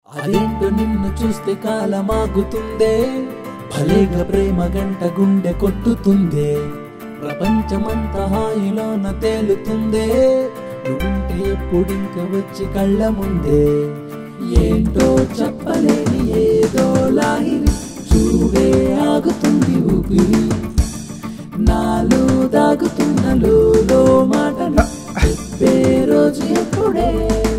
అదేంటో నిన్ను చూస్తే కాలమాగుతుందే భలేగా ప్రేమ గంట గుండె కొట్టుతుందే ప్రపంచమంతా హాయిలోన తేలుతుందే నువ్వుంటే ఎప్పుడింక వచ్చి కళ్ళ ముందే ఏంటో చెప్పలేని ఏదో లాహిరి చూవే ఆగుతుంది ఊపిరి నాలో దాగుతున్న లోలో మాటలు చెప్పే రోజు ఎప్పుడే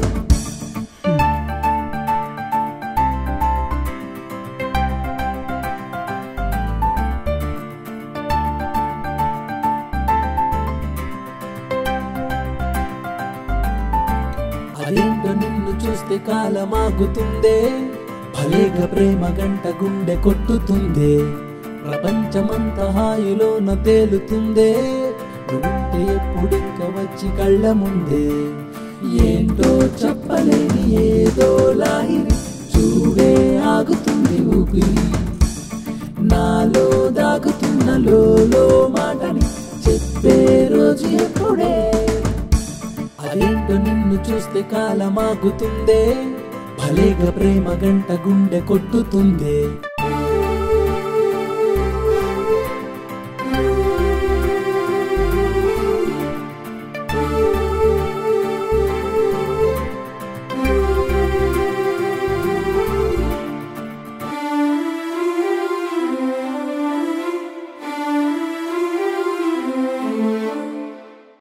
అదేంటో నిన్ను చూస్తే కాలమాగుతుందే భలేగా ప్రేమ గంట గుండె కొట్టుతుందే ప్రపంచమంతా హాయిలోన తేలుతుందే నువ్వుంటే ఎప్పుడింక వచ్చి కళ్ళ ముందే ఏంటో చెప్పలేని ఏదో లాహిరి చూవే ఆగుతుంది ఊపిరి నాలో దాగుతున్న లోలో మాటని చెప్పే రోజు ఎప్పుడే అదేంటో నిన్ను చూస్తే కాలమాగుతుందే భలేగా ప్రేమ గంట గుండె కొట్టుతుందే